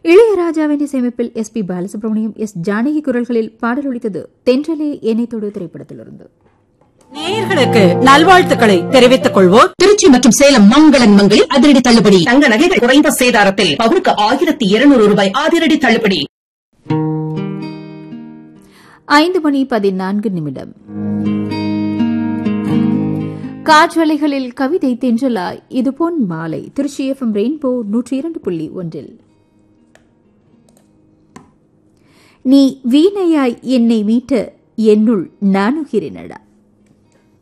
இளையராஜாவின் இசையமைப்பில் S P Balasubrahmanyam S Janaki குரல்களில் பாடல் ஒலித்தது தென்றலே என்னைத்தொடு திரைப்படத்திலிருந்து நேயர்களுக்கு நல்வாழ்த்துக்களை தெரிவித்துக் கொள்வோர் திருச்சி மற்றும் சேலம் மங்களன் மங்களில் அதிரடி தள்ளுபடி தங்க நகைகள் குறைந்த சேதாரத்தில் பவுனுக்கு ஆயிரத்தி இருநூறு ரூபாய் அதிரடி தள்ளுபடி ஐந்து மணி பதினான்கு நிமிடம் காற்றலைகளில் கவிதை தென்றலாய் இதுபோன் மாலை திருச்சி எஃப்எம் ரெயின்போ நூற்றி இரண்டு புள்ளி ஒன்றில் நீ வீணையாய் என்னை மீட்ட என்னுள் நானுகிறேனடா